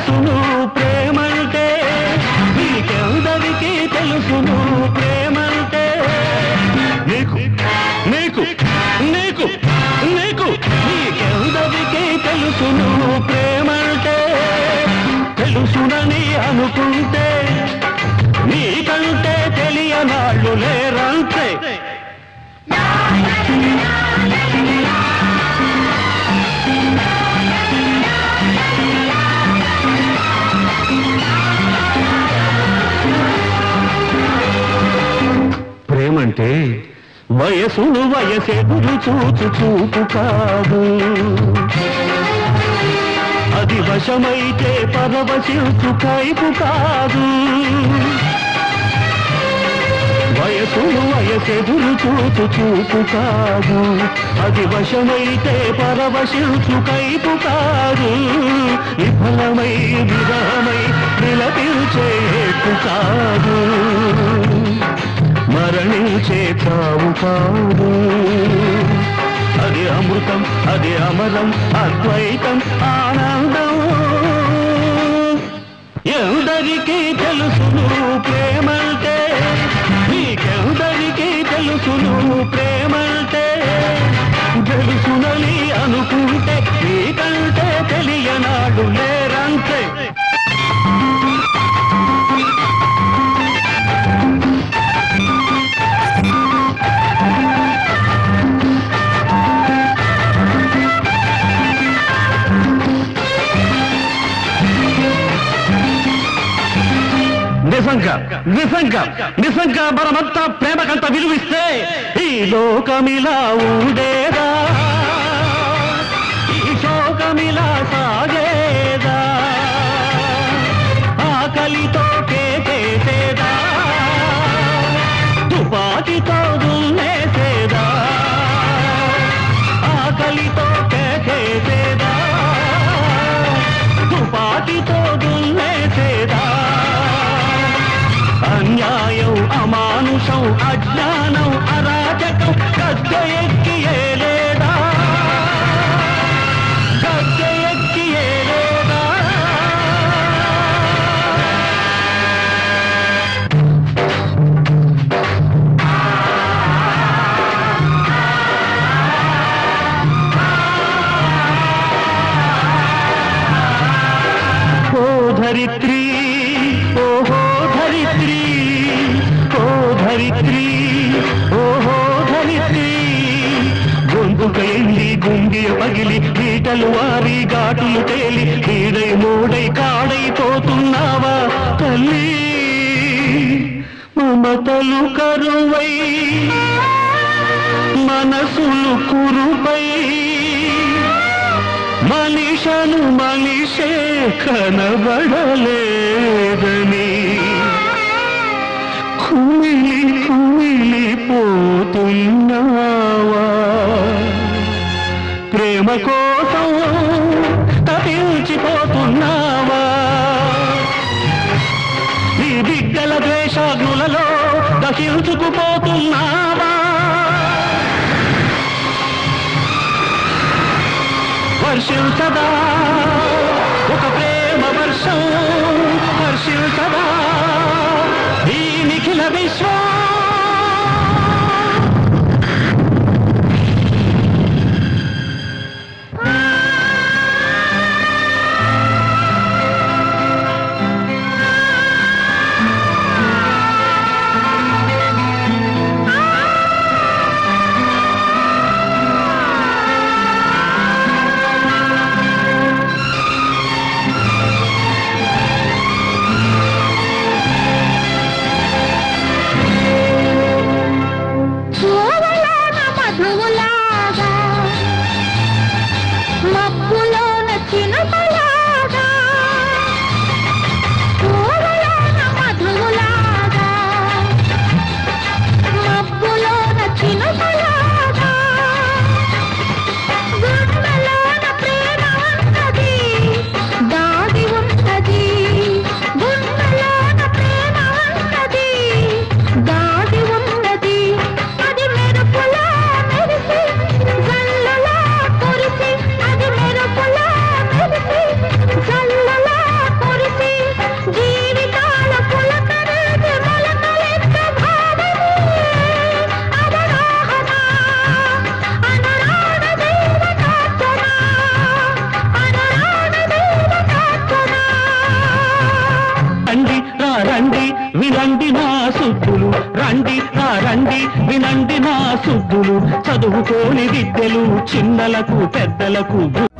తెలుసును ప్రేమంటే నీకెందరికీ తెలుసును ప్రేమంటే నీకు నీకు నీకు నీకు నీకెందరికీ తెలుసును ప్రేమంటే తెలుసునని అనుకుంటే నీకంటే తెలియనాళ్ళు లేరంతే ప్రేమంటే వయసును వయసెదురు చూచు చూపు కాదు అది వశమైతే పరవశించు కైపు కాదు వయసును వయసెదురు చూచు చూపు కాదు అది వశమైతే పరవశించు కైపు కాదు విఫలమై విరహమై విలపించేపు కాదు మరణించే చావు కాదు అది అమృతం అది అమరం అద్వైతం ఆనందం ఎందరికీ తెలుసును ప్రేమంటే నీకెందరికీ తెలుసును ప్రేమంటే తెలుసునని అనుకుంటే నీకంటే తెలియనాడు లేరంతే నిజంగా నిజంగా నిజంగా మనమంతా ప్రేమకంత విలువిస్తే ఈ లోకమిలా ఉండేదా ఈ శోకమిలా సాగేదా ఆకలితో కేసేదా తుపాకితో దున్నేసేదా ఆకలితో కేసేదా తుపాకితో దున్నేసేదా అన్యాయం అమానుషం అజ్ఞానం అరాచకం గద్దె ఎక్కి ఏలేదా గద్దె ఎక్కి ఏలేదా ఓ ధరిత్రి ఓహో ధరిత్రి ఓ ధరిత్రి ఓహో ధరిత్రి గొంతుక ఎండి గుంగియ పగిలి ఈటలు వారి ఘాటులు తేలి ఈడై మూడై కాడైపోతున్నావా తల్లి మమతలు కరువై మనసులు కురుపై మనిషను మనిషే కనబడలేదని కుమిలి కుమిలి పోతున్నావా ప్రేమ కోసం తపించిపోతున్నావా ఈ బిడ్డల ద్వేషాగ్నులలో దహించుకుపోతున్నావా వర్షించదా ఒక ప్రేమ వర్షం వర్షించదా ఈ నిఖిల విశ్వం రా రండి వినండి నా సుద్దులు చదువుకోని విద్యలు చిన్నలకు పెద్దలకు